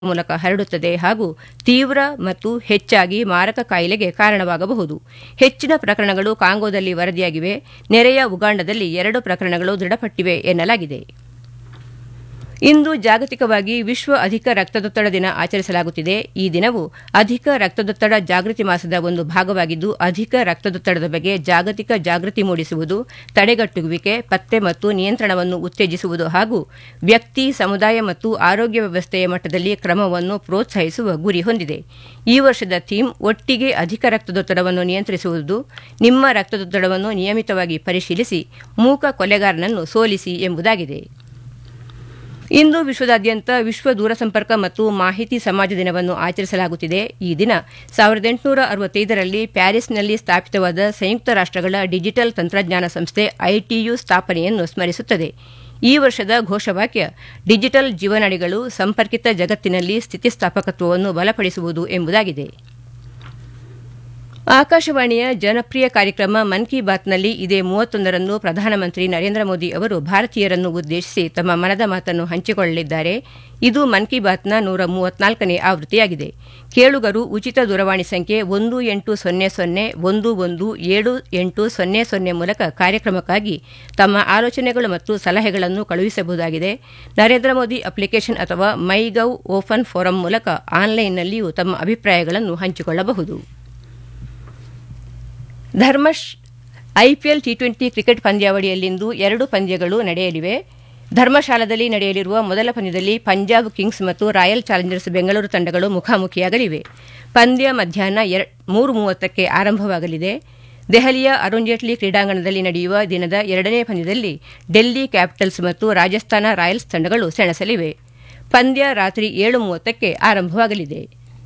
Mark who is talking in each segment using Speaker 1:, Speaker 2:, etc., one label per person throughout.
Speaker 1: ಮೂಲಕ ಹರಡುತ್ತದೆ ಹಾಗೂ ತೀವ್ರ ಮತ್ತು ಹೆಚ್ಚಾಗಿ ಮಾರಕ ಕಾಯಿಲೆಗೆ ಕಾರಣವಾಗಬಹುದು ಹೆಚ್ಚಿನ ಪ್ರಕರಣಗಳು ಕಾಂಗೋದಲ್ಲಿ ವರದಿಯಾಗಿವೆ ನೆರೆಯ ಉಗಾಂಡದಲ್ಲಿ ಎರಡು ಪ್ರಕರಣಗಳು ದೃಢಪಟ್ಟಿವೆ ಎನ್ನಲಾಗಿದೆ ಇಂದು ಜಾಗತಿಕವಾಗಿ ವಿಶ್ವ ಅಧಿಕ ರಕ್ತದೊತ್ತಡ ದಿನ ಆಚರಿಸಲಾಗುತ್ತಿದೆ ಈ ದಿನವು ಅಧಿಕ ರಕ್ತದೊತ್ತಡ ಜಾಗೃತಿ ಮಾಸದ ಒಂದು ಭಾಗವಾಗಿದ್ದು ಅಧಿಕ ರಕ್ತದೊತ್ತಡದ ಬಗ್ಗೆ ಜಾಗತಿಕ ಜಾಗೃತಿ ಮೂಡಿಸುವುದು ತಡೆಗಟ್ಟುವಿಕೆ ಪತ್ತೆ ಮತ್ತು ನಿಯಂತ್ರಣವನ್ನು ಉತ್ತೇಜಿಸುವುದು ಹಾಗೂ ವ್ಯಕ್ತಿ ಸಮುದಾಯ ಮತ್ತು ಆರೋಗ್ಯ ವ್ಯವಸ್ಥೆಯ ಮಟ್ಟದಲ್ಲಿ ಕ್ರಮವನ್ನು ಪ್ರೋತ್ಸಾಹಿಸುವ ಗುರಿ ಹೊಂದಿದೆ ಈ ವರ್ಷದ ಥೀಮ್ ಒಟ್ಟಿಗೆ ಅಧಿಕ ರಕ್ತದೊತ್ತಡವನ್ನು ನಿಯಂತ್ರಿಸುವುದು ನಿಮ್ಮ ರಕ್ತದೊತ್ತಡವನ್ನು ನಿಯಮಿತವಾಗಿ ಪರಿಶೀಲಿಸಿ ಮೂಕ ಕೊಲೆಗಾರನನ್ನು ಸೋಲಿಸಿ ಎಂಬುದಾಗಿದೆ ಇಂದು ವಿಶ್ವದಾದ್ಯಂತ ವಿಶ್ವ ದೂರಸಂಪರ್ಕ ಮತ್ತು ಮಾಹಿತಿ ಸಮಾಜ ದಿನವನ್ನು ಆಚರಿಸಲಾಗುತ್ತಿದೆ ಈ ದಿನ ಸಾವಿರದ ಎಂಟುನೂರ ಅರವತ್ತೈದರಲ್ಲಿ ಪ್ಯಾರಿಸ್ನಲ್ಲಿ ಸ್ಥಾಪಿತವಾದ ಸಂಯುಕ್ತ ರಾಷ್ಟಗಳ ಡಿಜಿಟಲ್ ತಂತ್ರಜ್ಞಾನ ಸಂಸ್ಥೆ ಐಟಿಯು ಸ್ಥಾಪನೆಯನ್ನು ಸ್ಮರಿಸುತ್ತದೆ ಈ ವರ್ಷದ ಘೋಷವಾಕ್ಯ ಡಿಜಿಟಲ್ ಜೀವನಾಡಿಗಳು ಸಂಪರ್ಕಿತ ಜಗತ್ತಿನಲ್ಲಿ ಸ್ಥಿತಿಸ್ಥಾಪಕತ್ವವನ್ನು ಬಲಪಡಿಸುವುದು ಎಂಬುದಾಗಿದೆ ಆಕಾಶವಾಣಿಯ ಜನಪ್ರಿಯ ಕಾರ್ಯಕ್ರಮ ಮನ್ ಕಿ ಬಾತ್ನಲ್ಲಿ ಇದೇ ಮೂವತ್ತೊಂದರಂದು ಪ್ರಧಾನಮಂತ್ರಿ ನರೇಂದ್ರ ಮೋದಿ ಅವರು ಭಾರತೀಯರನ್ನು ಉದ್ದೇಶಿಸಿ ತಮ್ಮ ಮನದ ಮಾತನ್ನು ಹಂಚಿಕೊಳ್ಳಲಿದ್ದಾರೆ ಇದು ಮನ್ ಕಿ ಬಾತ್ನ ನೂರ ಮೂವತ್ನಾಲ್ಕನೇ ಆವೃತ್ತಿಯಾಗಿದೆ ಕೇಳುಗರು ಉಚಿತ ದೂರವಾಣಿ ಸಂಖ್ಯೆ ಒಂದು ಎಂಟು ಸೊನ್ನೆ ಸೊನ್ನೆ ಒಂದು ಒಂದು ಏಳು ಎಂಟು ಸೊನ್ನೆ ಸೊನ್ನೆ ಮೂಲಕ ಕಾರ್ಯಕ್ರಮಕ್ಕಾಗಿ ತಮ್ಮ ಆಲೋಚನೆಗಳು ಮತ್ತು ಸಲಹೆಗಳನ್ನು ಕಳುಹಿಸಬಹುದಾಗಿದೆ ನರೇಂದ್ರ ಮೋದಿ ಅಪ್ಲಿಕೇಶನ್ ಅಥವಾ ಮೈ ಗೌ ಓಪನ್ ಫೋರಂ ಮೂಲಕ ಆನ್ಲೈನ್ನಲ್ಲಿಯೂ ತಮ್ಮ ಅಭಿಪ್ರಾಯಗಳನ್ನು ಹಂಚಿಕೊಳ್ಳಬಹುದು ಧರ್ಮಶ್ ಐಪಿಎಲ್ ಟಿ ಟ್ವೆಂಟಿ ಕ್ರಿಕೆಟ್ ಪಂದ್ಯಾವಳಿಯಲ್ಲಿಂದು ಎರಡು ಪಂದ್ಯಗಳು ನಡೆಯಲಿವೆ ಧರ್ಮಶಾಲಾದಲ್ಲಿ ನಡೆಯಲಿರುವ ಮೊದಲ ಪಂದ್ಯದಲ್ಲಿ ಪಂಜಾಬ್ ಕಿಂಗ್ಸ್ ಮತ್ತು ರಾಯಲ್ ಚಾಲೆಂಜರ್ಸ್ ಬೆಂಗಳೂರು ತಂಡಗಳು ಮುಖಾಮುಖಿಯಾಗಲಿವೆ ಪಂದ್ಯ ಮಧ್ಯಾಹ್ನ ಮೂರು ಮೂವತ್ತಕ್ಕೆ ಆರಂಭವಾಗಲಿದೆ ದೆಹಲಿಯ ಅರುಣ್ ಜೇಟ್ಲಿ ಕ್ರೀಡಾಂಗಣದಲ್ಲಿ ನಡೆಯುವ ದಿನದ ಎರಡನೇ ಪಂದ್ಯದಲ್ಲಿ ಡೆಲ್ಲಿ ಕ್ಯಾಪಿಟಲ್ಸ್ ಮತ್ತು ರಾಜಸ್ಥಾನ ರಾಯಲ್ಸ್ ತಂಡಗಳು ಸೆಣಸಲಿವೆ ಪಂದ್ಯ ರಾತ್ರಿ ಏಳು ಮೂವತ್ತಕ್ಕೆ ಆರಂಭವಾಗಲಿದೆ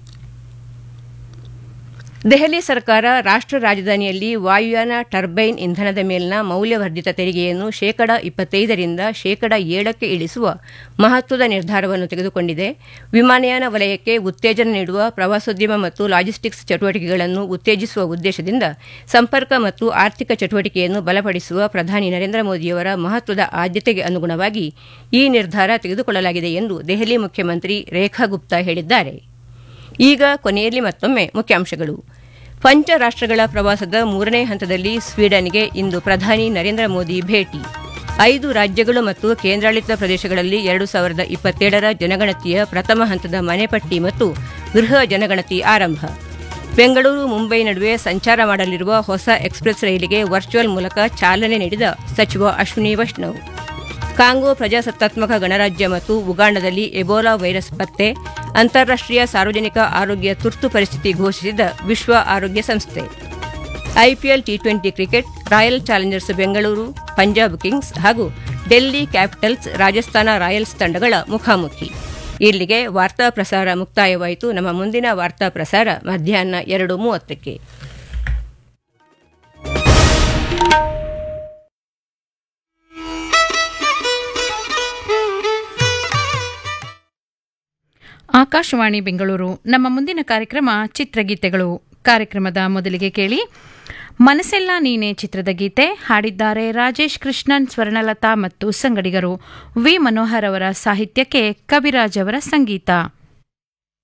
Speaker 1: ದೆಹಲಿ ಸರ್ಕಾರ ರಾಷ್ಟ್ರ ರಾಜಧಾನಿಯಲ್ಲಿ ವಾಯುಯಾನ ಟರ್ಬೈನ್ ಇಂಧನದ ಮೇಲಿನ ಮೌಲ್ಯವರ್ಧಿತ ತೆರಿಗೆಯನ್ನು ಶೇಕಡ ಇಪ್ಪತ್ತೈದರಿಂದ ಶೇಕಡ ಏಳಕ್ಕೆ ಇಳಿಸುವ ಮಹತ್ವದ ನಿರ್ಧಾರವನ್ನು ತೆಗೆದುಕೊಂಡಿದೆ ವಿಮಾನಯಾನ ವಲಯಕ್ಕೆ ಉತ್ತೇಜನ ನೀಡುವ ಪ್ರವಾಸೋದ್ಯಮ ಮತ್ತು ಲಾಜಿಸ್ಟಿಕ್ಸ್ ಚಟುವಟಿಕೆಗಳನ್ನು ಉತ್ತೇಜಿಸುವ ಉದ್ದೇಶದಿಂದ ಸಂಪರ್ಕ ಮತ್ತು ಆರ್ಥಿಕ ಚಟುವಟಿಕೆಯನ್ನು ಬಲಪಡಿಸುವ ಪ್ರಧಾನಿ ನರೇಂದ್ರ ಮೋದಿಯವರ ಮಹತ್ವದ ಆದ್ಯತೆಗೆ ಅನುಗುಣವಾಗಿ ಈ ನಿರ್ಧಾರ ತೆಗೆದುಕೊಳ್ಳಲಾಗಿದೆ ಎಂದು ದೆಹಲಿ ಮುಖ್ಯಮಂತ್ರಿ ರೇಖಾ ಗುಪ್ತಾ ಹೇಳಿದ್ದಾರೆ ಈಗ ಕೊನೆಯಲ್ಲಿ ಮತ್ತೊಮ್ಮೆ ಮುಖ್ಯಾಂಶಗಳು ಪಂಚ ರಾಷ್ಟ್ರಗಳ ಪ್ರವಾಸದ ಮೂರನೇ ಹಂತದಲ್ಲಿ ಸ್ವೀಡನ್ಗೆ ಇಂದು ಪ್ರಧಾನಿ ನರೇಂದ್ರ ಮೋದಿ ಭೇಟಿ ಐದು ರಾಜ್ಯಗಳು ಮತ್ತು ಕೇಂದ್ರಾಡಳಿತ ಪ್ರದೇಶಗಳಲ್ಲಿ ಎರಡು ಸಾವಿರದ ಇಪ್ಪತ್ತೇಳರ ಜನಗಣತಿಯ ಪ್ರಥಮ ಹಂತದ ಮನೆಪಟ್ಟಿ ಮತ್ತು ಗೃಹ ಜನಗಣತಿ ಆರಂಭ ಬೆಂಗಳೂರು ಮುಂಬೈ ನಡುವೆ ಸಂಚಾರ ಮಾಡಲಿರುವ ಹೊಸ ಎಕ್ಸ್ಪ್ರೆಸ್ ರೈಲಿಗೆ ವರ್ಚುವಲ್ ಮೂಲಕ ಚಾಲನೆ ನೀಡಿದ ಸಚಿವ ಅಶ್ವಿನಿ ವೈಷ್ಣವ್ ಕಾಂಗೋ ಪ್ರಜಾಸತ್ತಾತ್ಮಕ ಗಣರಾಜ್ಯ ಮತ್ತು ಉಗಾಂಡದಲ್ಲಿ ಎಬೋಲಾ ವೈರಸ್ ಪತ್ತೆ ಅಂತಾರಾಷ್ಟೀಯ ಸಾರ್ವಜನಿಕ ಆರೋಗ್ಯ ತುರ್ತು ಪರಿಸ್ಥಿತಿ ಘೋಷಿಸಿದ ವಿಶ್ವ ಆರೋಗ್ಯ ಸಂಸ್ಥೆ IPL T twenty cricket Royal Challengers Bengaluru Punjab Kings ಹಾಗೂ ಡೆಲ್ಲಿ ಕ್ಯಾಪಿಟಲ್ಸ್ ರಾಜಸ್ಥಾನ ರಾಯಲ್ಸ್ ತಂಡಗಳ ಮುಖಾಮುಖಿ ಇಲ್ಲಿಗೆ ವಾರ್ತಾ ಪ್ರಸಾರ ಮುಕ್ತಾಯವಾಯಿತು ನಮ್ಮ ಮುಂದಿನ ವಾರ್ತಾ ಪ್ರಸಾರ ಮಧ್ಯಾಹ್ನ ಎರಡು ಮೂವತ್ತಕ್ಕೆ
Speaker 2: ಆಕಾಶವಾಣಿ ಬೆಂಗಳೂರು ನಮ್ಮ ಮುಂದಿನ ಕಾರ್ಯಕ್ರಮ ಚಿತ್ರಗೀತೆಗಳು ಕಾರ್ಯಕ್ರಮದ ಮೊದಲಿಗೆ ಕೇಳಿ ಮನಸ್ಸೆಲ್ಲ ನೀನೆ ಚಿತ್ರದ ಗೀತೆ ಹಾಡಿದ್ದಾರೆ ರಾಜೇಶ್ ಕೃಷ್ಣನ್ ಸ್ವರ್ಣಲತಾ ಮತ್ತು ಸಂಗಡಿಗರು ವಿ ಮನೋಹರ್ ಅವರ ಸಾಹಿತ್ಯಕ್ಕೆ ಕವಿರಾಜ್ ಅವರ ಸಂಗೀತ